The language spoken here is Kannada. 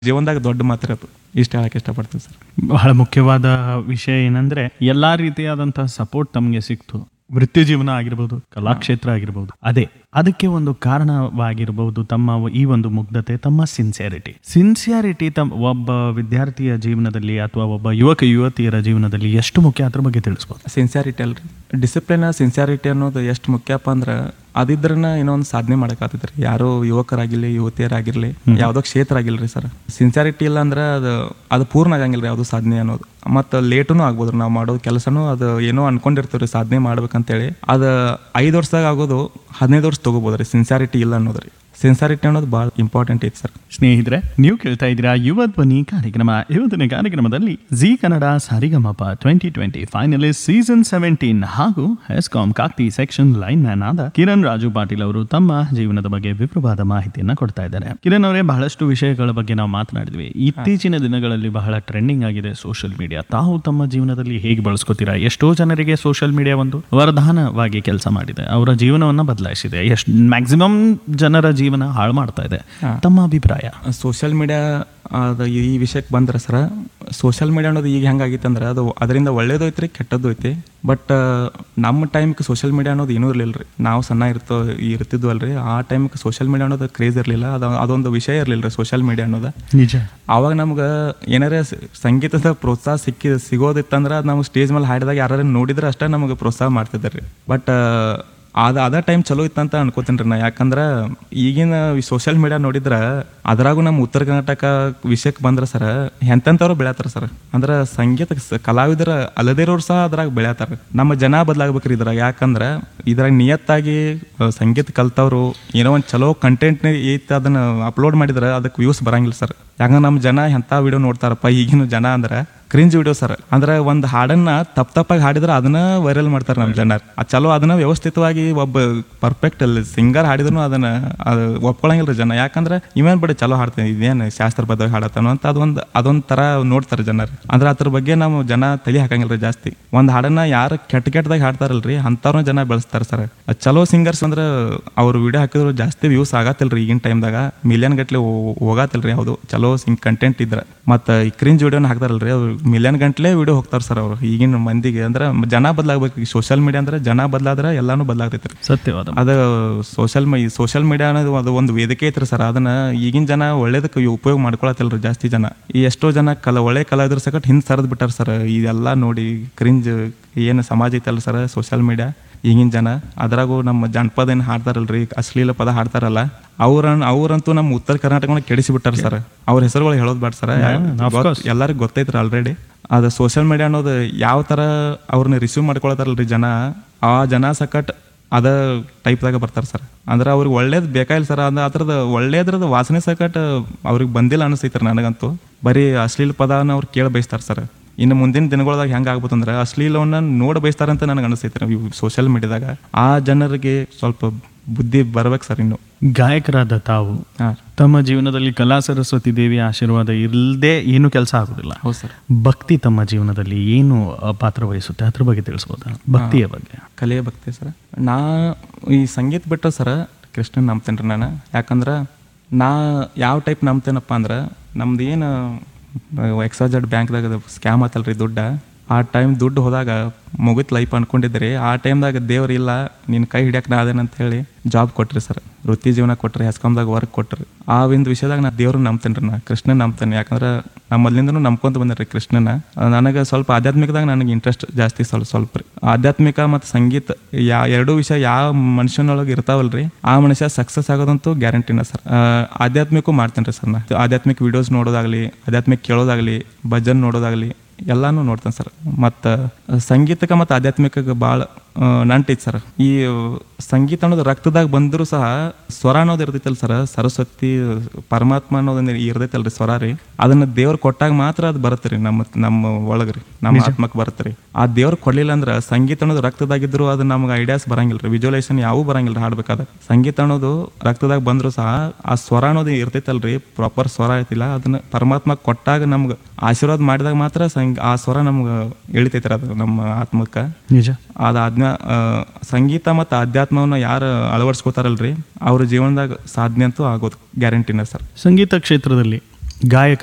ಜೀವನದಾಗ ದೊಡ್ಡ ಮಾತಿರತ್ತು ಇಷ್ಟ ಹೇಳಕ್ಕೆ ಇಷ್ಟಪಡ್ತೀನಿ ಸರ್ ಬಹಳ ಮುಖ್ಯವಾದ ವಿಷಯ ಏನಂದ್ರೆ ಎಲ್ಲಾ ರೀತಿಯಾದಂತಹ ಸಪೋರ್ಟ್ ತಮಗೆ ಸಿಕ್ತು ವೃತ್ತಿ ಜೀವನ ಆಗಿರ್ಬೋದು ಕಲಾಕ್ಷೇತ್ರ ಆಗಿರ್ಬೋದು ಅದೇ ಅದಕ್ಕೆ ಒಂದು ಕಾರಣವಾಗಿರ್ಬೋದು ತಮ್ಮ ಈ ಒಂದು ಮುಗ್ಧತೆ ತಮ್ಮ ಸಿನ್ಸಿಯಾರಿಟಿ ಸಿನ್ಸಿಯಾರಿಟಿ ತಮ್ಮ ಒಬ್ಬ ವಿದ್ಯಾರ್ಥಿಯ ಜೀವನದಲ್ಲಿ ಅಥವಾ ಒಬ್ಬ ಯುವಕ ಯುವತಿಯರ ಜೀವನದಲ್ಲಿ ಎಷ್ಟು ಮುಖ್ಯ ಅದ್ರ ಬಗ್ಗೆ ತಿಳಿಸ್ಬೋದು ಸಿನ್ಸಿಯಾರಿಟಿ ಅಲ್ರಿ ಡಿಸಿಪ್ಲಿನ್ ಸಿನ್ಸಿಯಾರಿಟಿ ಅನ್ನೋದು ಎಷ್ಟು ಮುಖ್ಯಪ್ಪ ಅಂದ್ರೆ ಅದಿದ್ರನ್ನ ಏನೋ ಒಂದು ಸಾಧನೆ ಮಾಡಕ್ಕಾಗ್ತೈತ್ರಿ ಯಾರೋ ಯುವಕರಾಗಿರ್ಲಿ ಯುವತಿಯರಾಗಿರ್ಲಿ ಯಾವುದೋ ಕ್ಷೇತ್ರ ಆಗಿಲ್ರಿ ಸರ್ ಸಿನ್ಸಿಯಾರಿಟಿ ಇಲ್ಲ ಅಂದ್ರೆ ಅದು ಅದು ಪೂರ್ಣ ಆಗಂಗಿಲ್ಲ ಯಾವುದು ಸಾಧನೆ ಅನ್ನೋದು ಮತ್ತು ಲೇಟೂ ಆಗ್ಬೋದು ನಾವು ಮಾಡೋ ಕೆಲಸನೂ ಅದು ಏನೋ ಅನ್ಕೊಂಡಿರ್ತೀವಿ ರೀ ಸಾಧನೆ ಮಾಡ್ಬೇಕಂತೇಳಿ ಅದು ಐದು ವರ್ಷದಾಗ ಆಗೋದು ಹದಿನೈದು ವರ್ಷ ತೊಗೋಬೋದು ರೀ ಸಿನ್ಸಿಯಾರಿಟಿ ಇಲ್ಲ ಅನ್ನೋದು ರೀ ಸಿನ್ಸಿಯಾರಿಟಿ ಅನ್ನೋದು ಭಾಳ ಇಂಪಾರ್ಟೆಂಟ್ ಐತಿ ಸರ್ ಸ್ನೇಹಿತರೆ ನೀವು ಕೇಳ್ತಾ ಇದ್ದೀರಾ ಯುವ ಧ್ವನಿ ಕಾರ್ಯಕ್ರಮ ಇವತ್ತಿನ ಕಾರ್ಯಕ್ರಮದಲ್ಲಿ Zee Kannada Saregamapa twenty twenty finalist season seventeen ಹಾಗೂ HESCOM Kakati section line man ಆದ ಕಿರಣ್ ರಾಜು ಪಾಟೀಲ್ ಅವರು ತಮ್ಮ ಜೀವನದ ಬಗ್ಗೆ ವಿವರವಾದ ಮಾಹಿತಿಯನ್ನ ಕೊಡ್ತಾ ಇದ್ದಾರೆ ಕಿರಣ್ ಅವರೇ ಬಹಳಷ್ಟು ವಿಷಯಗಳ ಬಗ್ಗೆ ನಾವು ಮಾತನಾಡಿದ್ವಿ ಇತ್ತೀಚಿನ ದಿನಗಳಲ್ಲಿ ಬಹಳ ಟ್ರೆಂಡಿಂಗ್ ಆಗಿದೆ ಸೋಷಿಯಲ್ ಮೀಡಿಯಾ ತಾವು ತಮ್ಮ ಜೀವನದಲ್ಲಿ ಹೇಗೆ ಬಳಸ್ಕೋತೀರಾ ಎಷ್ಟೋ ಜನರಿಗೆ ಸೋಷಿಯಲ್ ಮೀಡಿಯಾ ಒಂದು ವರದಾನವಾಗಿ ಕೆಲಸ ಮಾಡಿದೆ ಅವರ ಜೀವನವನ್ನ ಬದಲಾಯಿಸಿದೆ ಎಷ್ಟು ಮ್ಯಾಕ್ಸಿಮಮ್ ಜನರ ಜೀವನ ಹಾಳು ಮಾಡ್ತಾ ಇದೆ ತಮ್ಮ ಅಭಿಪ್ರಾಯ ಸೋಷಿಯಲ್ ಮೀಡಿಯಾ ಅದು ಈ ವಿಷಯಕ್ಕೆ ಬಂದ್ರೆ ಸರ ಸೋಷಿಯಲ್ ಮೀಡಿಯಾ ಅನ್ನೋದು ಈಗ ಹೆಂಗಾಗಿತ್ತು ಅಂದ್ರೆ ಅದು ಅದರಿಂದ ಒಳ್ಳೇದು ಐತ್ರಿ ಕೆಟ್ಟದ್ದು ಐತಿ ಬಟ್ ನಮ್ಮ ಟೈಮ್ಗೆ ಸೋಷಿಯಲ್ ಮೀಡಿಯಾ ಅನ್ನೋದು ಏನೂ ಇರಲಿಲ್ಲ ರೀ ನಾವು ಸಣ್ಣ ಇರ್ತೋ ಇರ್ತಿದ್ವಲ್ರಿ ಆ ಟೈಮ್ಗೆ ಸೋಷಿಯಲ್ ಮೀಡಿಯಾ ಅನ್ನೋದು ಕ್ರೇಜ್ ಇರಲಿಲ್ಲ ಅದು ಅದೊಂದು ವಿಷಯ ಇರಲಿಲ್ಲ ರೀ ಸೋಷಿಯಲ್ ಮೀಡಿಯಾ ಅನ್ನೋದು ನಿಜ ಆವಾಗ ನಮ್ಗೆ ಏನಾರೇ ಸ- ಸಂಗೀತದ ಪ್ರೋತ್ಸಾಹ ಸಿಕ್ಕಿ ಸಿಗೋದಿತ್ತಂದ್ರೆ ಅದು ನಮ್ಗೆ ಸ್ಟೇಜ್ ಮೇಲೆ ಹಾಡಿದಾಗ ಯಾರು ನೋಡಿದ್ರೆ ಅಷ್ಟೇ ನಮಗೆ ಪ್ರೋತ್ಸಾಹ ಮಾಡ್ತಿದ್ದಾರೆ ರೀ ಬಟ್ ಅದ ಅದ ಟೈಮ್ ಚಲೋ ಇತ್ತಂತ ಅನ್ಕೋತೀನಿ ರೀ ನಾ ಯಾಕಂದ್ರೆ ಈಗಿನ ಸೋಷಿಯಲ್ ಮೀಡಿಯಾ ನೋಡಿದ್ರೆ ಅದ್ರಾಗೂ ನಮ್ಮ ಉತ್ತರ ಕರ್ನಾಟಕ ವಿಷಯಕ್ಕೆ ಬಂದ್ರೆ ಸರ ಎಂತೆಂಥವ್ರು ಬೆಳೆಯತ್ತಾರ ಸರ್ ಅಂದ್ರೆ ಸಂಗೀತ ಸ- ಕಲಾವಿದರ ಅಲ್ಲದಿರೋರು ಸಹ ಅದ್ರಾಗ ಬೆಳೆಯತ್ತಾರ ನಮ್ಮ ಜನ ಬದಲಾಗ್ಬೇಕ್ರಿ ಇದ್ರಾಗ ಯಾಕಂದ್ರೆ ಇದ್ರಾಗ ನಿಯತ್ತಾಗಿ ಆ, ಸಂಗೀತ ಕಲ್ತವ್ರು ಏನೋ ಒಂದು ಚಲೋ ಕಂಟೆಂಟ್ ಐತೆ ಅದನ್ನ ಅಪ್ಲೋಡ್ ಮಾಡಿದ್ರೆ ಅದಕ್ಕೆ ವ್ಯೂಸ್ ಬರಂಗಿಲ್ಲ ಸರ್ ಯಾಕಂದ್ರೆ ನಮ್ಮ ಜನ ಎಂಥ ವಿಡಿಯೋ ನೋಡ್ತಾರಪ್ಪ ಈಗಿನ ಜನ ಅಂದ್ರೆ ಕ್ರಿಂಜ್ ವಿಡಿಯೋ ಸರ್ ಅಂದ್ರೆ ಒಂದು ಹಾಡನ್ನ ತಪ್ಪ ತಪ್ಪಾಗಿ ಹಾಡಿದ್ರೆ ಅದನ್ನ ವೈರಲ್ ಮಾಡ್ತಾರೆ ನಮ್ಮ ಜನ ಆ ಚಲೋ ಅದನ್ನ ವ್ಯವಸ್ಥಿತವಾಗಿ ಒಬ್ಬ ಪರ್ಫೆಕ್ಟ್ ಅಲ್ಲಿ ಸಿಂಗರ್ ಹಾಡಿದ್ರು ಅದನ್ನ ಅದು ಒಪ್ಕೊಳಂಗಿಲ್ಲ ಜನ ಯಾಕಂದ್ರೆ ಇವೇನ್ ಬಿಡಿ ಚಲೋ ಹಾಡ್ತಾನೆ ಇದೇನು ಶಾಸ್ತ್ರಬದ್ಧವಾಗಿ ಹಾಡತ್ತಾನೋ ಅಂತ ಅದೊಂದು ಅದೊಂದು ತರ ನೋಡ್ತಾರೆ ಜನರು ಅಂದ್ರೆ ಅದ್ರ ಬಗ್ಗೆ ನಾವು ಜನ ತಲೆ ಹಾಕಂಗಿಲ್ಲ ಜಾಸ್ತಿ ಒಂದು ಹಾಡನ್ನ ಯಾರು ಕೆಟ್ಟ ಕೆಟ್ಟದಾಗ ಹಾಡ್ತಾರಲ್ರಿ ಅಂಥವ್ರನ್ನ ಜನ ಬೆಳೆಸ್ತಾರೆ ಸರ್ ಚಲೋ ಸಿಂಗರ್ಸ್ ಅಂದ್ರೆ ಅವ್ರು ವಿಡಿಯೋ ಹಾಕಿದ್ರು ಜಾಸ್ತಿ ವ್ಯೂಸ್ ಆಗತ್ತಿಲ್ರಿ ಈಗಿನ ಟೈಮ್ದಾಗ ಮಿಲಿಯನ್ ಗಟ್ಲೆ ಹೋಗತ್ತಿಲ್ರಿ ಯಾವುದು ಚಲೋ ಸಿಂಗ್ ಕಂಟೆಂಟ್ ಇದ್ರೆ ಮತ್ತು ಈ ಕ್ರಿಂಜ್ ವಿಡಿಯೋನ ಹಾಕ್ತಾರಲ್ರಿ ಅವ್ರು ಮಿಲಿಯನ್ ಗಂಟ್ಲೆ ವಿಡಿಯೋ ಹೋಗ್ತಾರೆ ಸರ್ ಅವರು ಈಗಿನ ಮಂದಿಗೆ ಅಂದ್ರೆ ಜನ ಬದಲಾಗ್ಬೇಕು ಈ ಸೋಷಿಯಲ್ ಮೀಡಿಯಾ ಅಂದ್ರೆ ಜನ ಬದಲಾದ್ರೆ ಎಲ್ಲಾನು ಬದಲಾಗ್ತೈತೆ ರೀ ಸತ್ಯವಾದ ಅದು ಸೋಷಿಯಲ್ ಮೈ ಸೋಷಿಯಲ್ ಮೀಡಿಯಾ ಅನ್ನೋದು ಅದು ಒಂದು ವೇದಿಕೆ ಐತ್ರಿ ಸರ್ ಅದನ್ನ ಈಗಿನ ಜನ ಒಳ್ಳೇದಕ್ಕೆ ಉಪಯೋಗ ಮಾಡ್ಕೊಳತ್ತಿಲ್ರಿ ಜಾಸ್ತಿ ಜನ ಈ ಎಷ್ಟೋ ಜನ ಕಲ ಒಳ್ಳೆ ಕಲಾವಿದ್ರ ಸಕಟ್ ಹಿಂದೆ ಸರಿದ್ ಬಿಟ್ಟಾರ ಸರ್ ಇದೆಲ್ಲ ನೋಡಿ ಕ್ರಿಂಜ್ ಏನು ಸಮಾಜ ಐತಲ್ಲ ಸರ್ ಸೋಷಿಯಲ್ ಮೀಡಿಯಾ ಈಗಿನ ಜನ ಅದ್ರಾಗೂ ನಮ್ಮ ಜಾನಪದ ಏನು ಹಾಡ್ತಾರಲ್ರಿ ಅಶ್ಲೀಲ ಪದ ಹಾಡ್ತಾರಲ್ಲ ಅವ್ರ ಅವ್ರಂತೂ ನಮ್ಮ ಉತ್ತರ ಕರ್ನಾಟಕನ ಕೆಡಿಸಿ ಬಿಟ್ಟಾರ ಸರ್ ಅವ್ರ ಹೆಸರುಗಳು ಹೇಳೋದು ಬೇಡ ಸರ್ ಎಲ್ಲರಿಗೂ ಗೊತ್ತೈತ್ರಿ ಆಲ್ರೆಡಿ ಅದು ಸೋಷಿಯಲ್ ಮೀಡಿಯಾ ಅನ್ನೋದು ಯಾವ ಥರ ಅವ್ರನ್ನ ರಿಸೀವ್ ಮಾಡ್ಕೊಳತಾರಲ್ರಿ ಜನ ಆ ಜನ ಸಕಟ್ ಅದ ಟೈಪ್ದಾಗ ಬರ್ತಾರೆ ಸರ್ ಅಂದ್ರೆ ಅವ್ರಿಗೆ ಒಳ್ಳೇದು ಬೇಕಾಗಿಲ್ಲ ಸರ್ ಅಂದ್ರೆ ಅದ್ರದ್ದು ಒಳ್ಳೇದ್ರದ್ದು ವಾಸನೆ ಸಕಟ್ ಅವ್ರಿಗೆ ಬಂದಿಲ್ಲ ಅನಿಸ್ತೈತ್ರಿ ನನಗಂತೂ ಬರೀ ಅಶ್ಲೀಲ ಪದನ ಅವ್ರು ಕೇಳಿ ಬಯಸ್ತಾರೆ ಸರ್ ಇನ್ನು ಮುಂದಿನ ದಿನಗಳದಾಗ ಹೆಂಗೆ ಆಗ್ಬೋದಂದ್ರೆ ಅಶ್ಲೀಲವನ್ನ ನೋಡ ಬಯಸ್ತಾರಂತ ನನಗೆ ಅನಿಸ್ತೈತೆ ಇವು ಸೋಷಿಯಲ್ ಮೀಡಿಯಾದಾಗ ಆ ಜನರಿಗೆ ಸ್ವಲ್ಪ ಬುದ್ಧಿ ಬರ್ಬೇಕು ಸರ್ ಇನ್ನು ಗಾಯಕರಾದ ತಾವು ಹಾಂ ತಮ್ಮ ಜೀವನದಲ್ಲಿ ಕಲಾ ಸರಸ್ವತಿ ದೇವಿಯ ಆಶೀರ್ವಾದ ಇಲ್ಲದೆ ಏನು ಕೆಲಸ ಆಗುದಿಲ್ಲ ಹೌದು ಸರ್ ಭಕ್ತಿ ತಮ್ಮ ಜೀವನದಲ್ಲಿ ಏನು ಆ, ಪಾತ್ರ ವಹಿಸುತ್ತೆ ಅದ್ರ ಬಗ್ಗೆ ತಿಳಿಸ್ಬೋದಾ ಭಕ್ತಿಯ ಬಗ್ಗೆ ಕಲೆಯ ಭಕ್ತಿ ಸರ್ ನಾ ಈ ಸಂಗೀತ ಬಿಟ್ಟು ಸರ ಕೃಷ್ಣನ್ ನಂಬ್ತೇನೆ ರೀ ನಾನು ಯಾಕಂದ್ರೆ ನಾ ಯಾವ ಟೈಪ್ ನಂಬ್ತೇನಪ್ಪ ಅಂದ್ರೆ ನಮ್ದು ಏನು ಎಕ್ಸಾಜೆಡ್ ಬ್ಯಾಂಕ್ದಾಗ ಸ್ಕ್ಯಾಮ್ ಆತಲ್ರಿ ದುಡ್ಡ ಆ ಟೈಮ್ ದುಡ್ಡು ಹೋದಾಗ ಮುಗಿತ್ ಲೈಫ್ ಅನ್ಕೊಂಡಿದ್ರಿ ಆ ಟೈಮ್ದಾಗ ದೇವ್ರು ಇಲ್ಲ ನಿನ್ನ ಕೈ ಹಿಡಿಯಕ್ಕೆ ನಾ ಅದೇನಂತ ಹೇಳಿ ಜಾಬ್ ಕೊಟ್ರಿ ಸರ್ ವೃತ್ತಿ ಜೀವನ ಕೊಟ್ರಿ ಹೆಸ್ಕಾಮ್ದಾಗ ವರ್ಕ್ ಕೊಟ್ರಿ ಆ ಒಂದು ವಿಷಯದಾಗ ನಾ ದೇವ್ರು ನಂಬ್ತೇನೆ ರೀ ನಾ ಕೃಷ್ಣನ್ ನಂಬ್ತೇನೆ ಯಾಕಂದ್ರೆ ನಾ ಮೊದ್ಲಿಂದನೂ ನಂಬ್ಕೊಂತ ಬಂದಿರಿ ಕೃಷ್ಣನ ನನಗೆ ಸ್ವಲ್ಪ ಆಧ್ಯಾತ್ಮಿಕದಾಗ ನನಗೆ ಇಂಟ್ರೆಸ್ಟ್ ಜಾಸ್ತಿ ಸ್ವಲ್ಪ ಸ್ವಲ್ಪ ರೀ ಆಧ್ಯಾತ್ಮಿಕ ಮತ್ತು ಸಂಗೀತ ಯಾ ಎರಡೂ ವಿಷಯ ಯಾವ ಮನುಷ್ಯನೊಳಗೆ ಇರ್ತಾವಲ್ರಿ ಆ ಮನುಷ್ಯ ಸಕ್ಸಸ್ ಆಗೋದಂತೂ ಗ್ಯಾರಂಟಿನ ಸರ್ ಆಧ್ಯಾತ್ಮಿಕೂ ಮಾಡ್ತೇನೆ ರೀ ಸರ್ ನಾ ಆಧ್ಯಾತ್ಮಿಕ ವಿಡಿಯೋಸ್ ನೋಡೋದಾಗ್ಲಿ ಆಧ್ಯಾತ್ಮಿಕ ಕೇಳೋದಾಗ್ಲಿ ಭಜನ್ ನೋಡೋದಾಗ್ಲಿ ಎಲ್ಲಾನು ನೋಡ್ತೇನೆ ಸರ್ ಮತ್ತು ಸಂಗೀತಕ್ಕೆ ಮತ್ತು ಆಧ್ಯಾತ್ಮಿಕಕ್ಕೆ ಭಾಳ ನಂಟೈತಿ ಸರ್ ಈ ಸಂಗೀತ ಅನ್ನೋದು ರಕ್ತದಾಗ ಬಂದರೂ ಸಹ ಸ್ವರ ಅನ್ನೋದು ಇರ್ತೈತಲ್ಲ ಸರ್ ಸರಸ್ವತಿ ಪರಮಾತ್ಮ ಅನ್ನೋದನ್ನ ಇರ್ತೈತಲ್ರಿ ಸ್ವರ ರೀ ಅದನ್ನ ದೇವ್ರು ಕೊಟ್ಟಾಗ ಮಾತ್ರ ಅದು ಬರುತ್ತೆ ರೀ ನಮ್ಮ ನಮ್ಮ ಒಳಗೆ ರೀ ನಮ್ಮ ಆತ್ಮಕ್ಕೆ ಬರುತ್ತೆ ರೀ ಆ ದೇವ್ರು ಕೊಡ್ಲಿಲ್ಲ ಅಂದ್ರೆ ಸಂಗೀತ ಅನ್ನೋದು ರಕ್ತದಾಗಿದ್ರು ಅದು ನಮ್ಗೆ ಐಡಿಯಾಸ್ ಬರಂಗಿಲ್ಲ ರೀ ವಿಜುವಲೈಸೇಷನ್ ಯಾವೂ ಬರಂಗಿಲ್ಲ ರೀ ಹಾಡ್ಬೇಕಾದ್ರೆ ಸಂಗೀತ ಅನ್ನೋದು ರಕ್ತದಾಗ ಬಂದರೂ ಸಹ ಆ ಸ್ವರ ಅನ್ನೋದು ಇರ್ತೈತಲ್ರಿ ಪ್ರಾಪರ್ ಸ್ವರ ಐತಿಲ್ಲ ಅದನ್ನ ಪರಮಾತ್ಮ ಕೊಟ್ಟಾಗ ನಮ್ಗೆ ಆಶೀರ್ವಾದ ಮಾಡಿದಾಗ ಮಾತ್ರ ಸಂಗ್ ಆ ಸ್ವರ ನಮ್ಗೆ ಇಳಿತೈತ್ರಿ ಅದು ನಮ್ಮ ಆತ್ಮಕ್ಕೆ ನಿಜ ಅದ ಆಜ್ಞಾ ಆ, ಸಂಗೀತ ಮತ್ತು ಅಧ್ಯಾತ್ಮವನ್ನ ಯಾರು ಅಳವಡಿಸ್ಕೋತಾರಲ್ರಿ ಅವ್ರ ಜೀವನದಾಗ ಸಾಧನೆ ಅಂತೂ ಆಗೋದು ಗ್ಯಾರಂಟಿನ ಸರ್ ಸಂಗೀತ ಕ್ಷೇತ್ರದಲ್ಲಿ ಗಾಯಕ